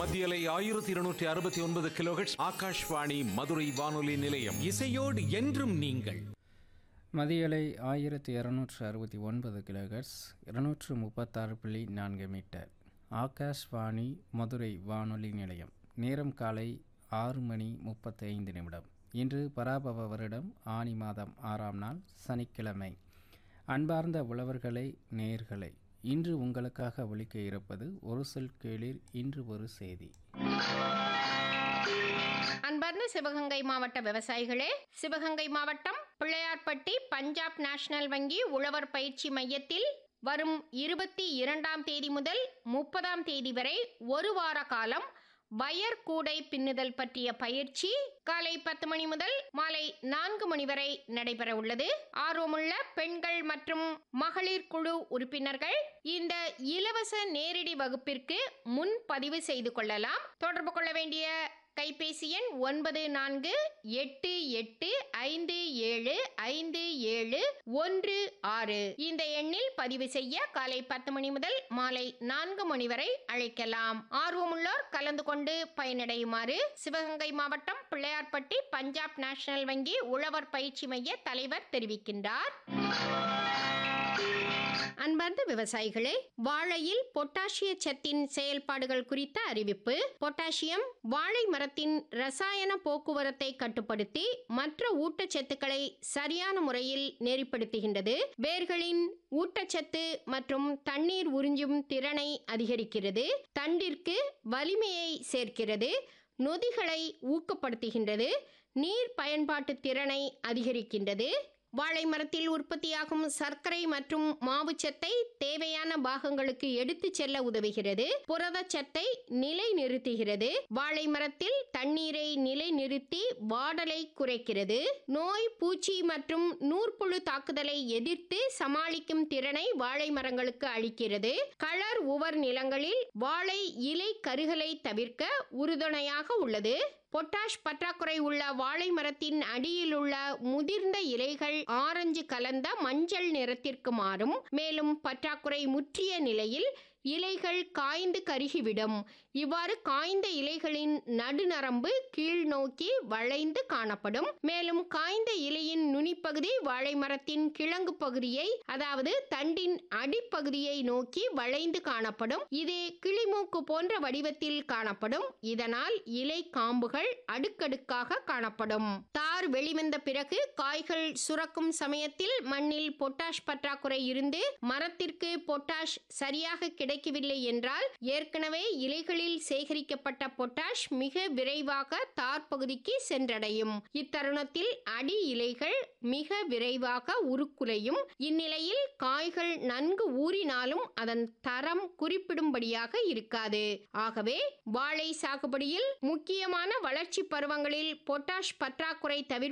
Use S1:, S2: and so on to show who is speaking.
S1: மத்தியலை ஆயிரத்தி இருநூற்றி அறுபத்தி ஒன்பது கிலோஹெட்ஸ் ஆகாஷ்வாணி மதுரை வானொலி நிலையம்
S2: இசையோடு என்றும் நீங்கள்
S3: மதியலை ஆயிரத்தி இரநூற்று அறுபத்தி ஒன்பது கிலோகர்ஸ் இருநூற்று முப்பத்தாறு புள்ளி நான்கு மீட்டர் ஆகாஷ்வாணி மதுரை வானொலி நிலையம் நேரம் காலை ஆறு மணி முப்பத்தைந்து நிமிடம் இன்று பராபவ வருடம் ஆனி மாதம் ஆறாம் நாள் சனிக்கிழமை அன்பார்ந்த உழவர்களை நேயர்களை இன்று உங்களுக்காக ஒலிக்க இருப்பது ஒரு சொல் கேளிர் இன்று ஒரு செய்தி
S4: அன்பார்ந்த சிவகங்கை மாவட்ட விவசாயிகளே சிவகங்கை மாவட்டம் பிள்ளையார்பட்டி பஞ்சாப் நேஷனல் வங்கி உழவர் பயிற்சி மையத்தில் வரும் இருபத்தி இரண்டாம் தேதி முதல் முப்பதாம் தேதி வரை ஒரு வார காலம் வயர் கூடை பின்னுதல் பற்றிய பயிற்சி காலை பத்து மணி முதல் மாலை நான்கு மணி வரை நடைபெற உள்ளது ஆர்வமுள்ள பெண்கள் மற்றும் மகளிர் குழு உறுப்பினர்கள் இந்த இலவச நேரடி வகுப்பிற்கு முன் பதிவு செய்து கொள்ளலாம் தொடர்பு கொள்ள வேண்டிய கைபேசி எண் ஒன்பது நான்கு எட்டு எட்டு ஐந்து ஏழு ஐந்து ஏழு ஒன்று ஆறு இந்த எண்ணில் பதிவு செய்ய காலை பத்து மணி முதல் மாலை நான்கு மணி வரை அழைக்கலாம் ஆர்வமுள்ளோர் கலந்து கொண்டு பயனடையுமாறு சிவகங்கை மாவட்டம் பிள்ளையார்பட்டி பஞ்சாப் நேஷனல் வங்கி உழவர் பயிற்சி மைய தலைவர் தெரிவிக்கின்றார் அன்பார்ந்த விவசாயிகளே வாழையில் பொட்டாசிய சத்தின் செயல்பாடுகள் குறித்த அறிவிப்பு பொட்டாசியம் வாழை மரத்தின் ரசாயன போக்குவரத்தை கட்டுப்படுத்தி மற்ற ஊட்டச்சத்துக்களை சரியான முறையில் நெறிப்படுத்துகின்றது வேர்களின் ஊட்டச்சத்து மற்றும் தண்ணீர் உறிஞ்சும் திறனை அதிகரிக்கிறது தண்டிற்கு வலிமையை சேர்க்கிறது நொதிகளை ஊக்கப்படுத்துகின்றது நீர் பயன்பாட்டு திறனை அதிகரிக்கின்றது வாழை மரத்தில் உற்பத்தியாகும் சர்க்கரை மற்றும் மாவுச்சத்தை தேவையான பாகங்களுக்கு எடுத்துச் செல்ல உதவுகிறது புரதச்சத்தை நிலை நிறுத்துகிறது வாழை மரத்தில் தண்ணீரை நிலை நிறுத்தி வாடலை குறைக்கிறது நோய் பூச்சி மற்றும் நூற்புழு தாக்குதலை எதிர்த்து சமாளிக்கும் திறனை வாழை மரங்களுக்கு அளிக்கிறது களர் உவர் நிலங்களில் வாழை இலை கருகலை தவிர்க்க உறுதுணையாக உள்ளது பொட்டாஷ் பற்றாக்குறை உள்ள வாழை மரத்தின் அடியில் உள்ள முதிர்ந்த இலைகள் ஆரஞ்சு கலந்த மஞ்சள் நிறத்திற்கு மாறும் மேலும் பற்றாக்குறை முற்றிய நிலையில் இலைகள் காய்ந்து கருகிவிடும் இவ்வாறு காய்ந்த இலைகளின் நடுநரம்பு கீழ் நோக்கி வளைந்து காணப்படும் மேலும் காய்ந்த இலையின் நுனிப்பகுதி வாழை மரத்தின் கிழங்கு பகுதியை அதாவது தண்டின் அடிப்பகுதியை நோக்கி வளைந்து காணப்படும் இது கிளிமூக்கு போன்ற வடிவத்தில் காணப்படும் இதனால் இலை காம்புகள் அடுக்கடுக்காக காணப்படும் தார் வெளிவந்த பிறகு காய்கள் சுரக்கும் சமயத்தில் மண்ணில் பொட்டாஷ் பற்றாக்குறை இருந்து மரத்திற்கு பொட்டாஷ் சரியாக கிடைக்கவில்லை என்றால் ஏற்கனவே இலைகளில் சேகரிக்கப்பட்ட பொட்டாஷ் மிக விரைவாக தார் பகுதிக்கு சென்றடையும் இத்தருணத்தில் அடி இலைகள் மிக விரைவாக உருக்குலையும் இந்நிலையில் காய்கள் நன்கு ஊறினாலும் அதன் தரம் குறிப்பிடும்படியாக இருக்காது ஆகவே வாழை சாகுபடியில் முக்கியமான வளர்ச்சி பருவங்களில் பொட்டாஷ் பற்றாக்குறை தவிர்ப்பு